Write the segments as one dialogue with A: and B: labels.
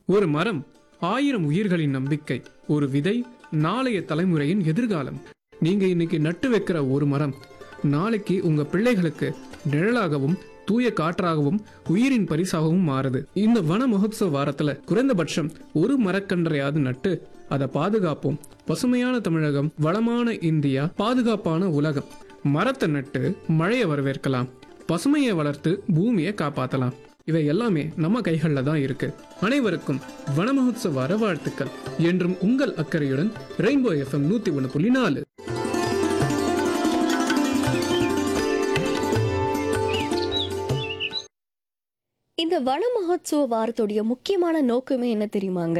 A: ஒரு மரம் ஆயிரம் உயிர்களின் நம்பிக்கை ஒரு விதை நாளைய தலைமுறையின் எதிர்காலம் நீங்க இன்னைக்கு நட்டு வைக்கிற ஒரு மரம் நாளைக்கு உங்க பிள்ளைகளுக்கு நிழலாகவும் தூய காற்றாகவும் உயிரின் பரிசாகவும் மாறுது இந்த வன மகோத்சவ வாரத்துல குறைந்தபட்சம் ஒரு மரக்கன்றையாவது நட்டு அதை பாதுகாப்போம் பசுமையான தமிழகம் வளமான இந்தியா பாதுகாப்பான உலகம் மரத்தை நட்டு மழையை வரவேற்கலாம் பசுமையை வளர்த்து பூமியை காப்பாத்தலாம் இவை எல்லாமே நம்ம கைகள்ல தான் இருக்கு அனைவருக்கும் வன மகோத்சவ வார வாழ்த்துக்கள் என்றும் உங்கள் அக்கறையுடன் ரெயின்போ எஃப்எம் நூத்தி ஒன்று புள்ளி நாலு
B: இந்த வன மகோத்சவ வாரத்துடைய முக்கியமான நோக்கமே என்ன தெரியுமாங்க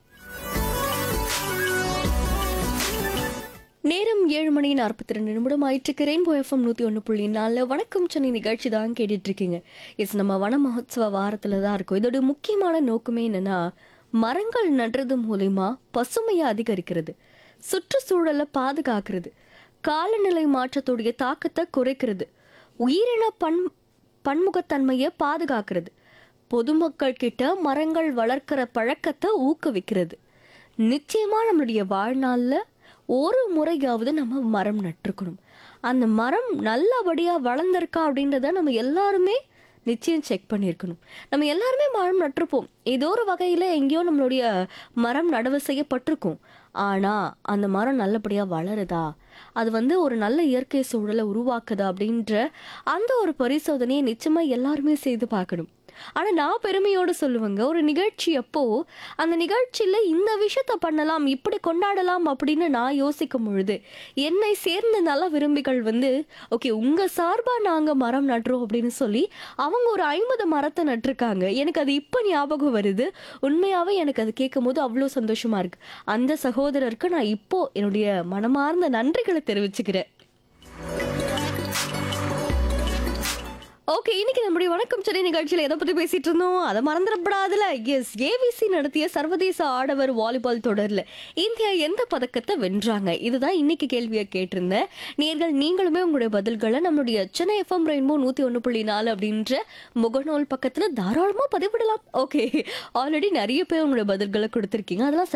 B: நேரம் ஏழு மணி நாற்பத்தி ரெண்டு நிமிடம் ஆயிட்டு ரெயின்போ எஃப்எம் நூற்றி ஒன்று புள்ளி நாலு வணக்கம் சென்னை நிகழ்ச்சி தான் கேட்டுட்டு இருக்கீங்க எஸ் நம்ம வன மகோத்சவ வாரத்தில் தான் இருக்கும் இதோட முக்கியமான நோக்கமே என்னன்னா மரங்கள் நடுறது மூலிமா பசுமையை அதிகரிக்கிறது சுற்றுச்சூழலை பாதுகாக்கிறது காலநிலை மாற்றத்துடைய தாக்கத்தை குறைக்கிறது உயிரின பன் பன்முகத்தன்மையை பாதுகாக்கிறது பொதுமக்கள் கிட்ட மரங்கள் வளர்க்கிற பழக்கத்தை ஊக்குவிக்கிறது நிச்சயமா நம்மளுடைய வாழ்நாள்ல ஒரு முறையாவது நம்ம மரம் நட்டிருக்கணும் அந்த மரம் நல்லபடியா வளர்ந்திருக்கா அப்படின்றத நம்ம எல்லாருமே நிச்சயம் செக் பண்ணியிருக்கணும் நம்ம எல்லாருமே மரம் நட்டிருப்போம் ஏதோ ஒரு வகையில் எங்கேயோ நம்மளுடைய மரம் நடவு செய்யப்பட்டிருக்கும் ஆனால் அந்த மரம் நல்லபடியாக வளருதா அது வந்து ஒரு நல்ல இயற்கை சூழலை உருவாக்குதா அப்படின்ற அந்த ஒரு பரிசோதனையை நிச்சயமாக எல்லாருமே செய்து பார்க்கணும் ஆனால் நான் பெருமையோடு சொல்லுவேங்க ஒரு நிகழ்ச்சி அப்போ அந்த நிகழ்ச்சியில் இந்த விஷயத்த பண்ணலாம் இப்படி கொண்டாடலாம் அப்படின்னு நான் யோசிக்கும் பொழுது என்னை சேர்ந்த நல விரும்பிகள் வந்து ஓகே உங்கள் சார்பாக நாங்கள் மரம் நட்டுறோம் அப்படின்னு சொல்லி அவங்க ஒரு ஐம்பது மரத்தை நட்டிருக்காங்க எனக்கு அது இப்போ ஞாபகம் வருது உண்மையாகவே எனக்கு அது கேட்கும் போது அவ்வளோ சந்தோஷமா இருக்கு அந்த சகோதரருக்கு நான் இப்போ என்னுடைய மனமார்ந்த நன்றிகளை தெரிவிச்சுக்கிறேன் ஓகே இன்னைக்கு நம்முடைய வணக்கம் சென்னை நிகழ்ச்சியில் எதை பற்றி பேசிட்டு இருந்தோம் அதை மறந்துடப்படாதுல எஸ் ஏவிசி நடத்திய சர்வதேச ஆடவர் வாலிபால் தொடரில் இந்தியா எந்த பதக்கத்தை வென்றாங்க இதுதான் இன்னைக்கு கேள்வியை கேட்டிருந்தேன் நேர்கள் நீங்களுமே உங்களுடைய பதில்களை நம்மளுடைய சென்னை எஃப்எம் ரெயின்போ நூற்றி ஒன்று புள்ளி நாலு அப்படின்ற முகநூல் பக்கத்தில் தாராளமாக பதிவிடலாம் ஓகே ஆல்ரெடி நிறைய பேர் உங்களுடைய பதில்களை கொடுத்துருக்கீங்க அதெல்லாம்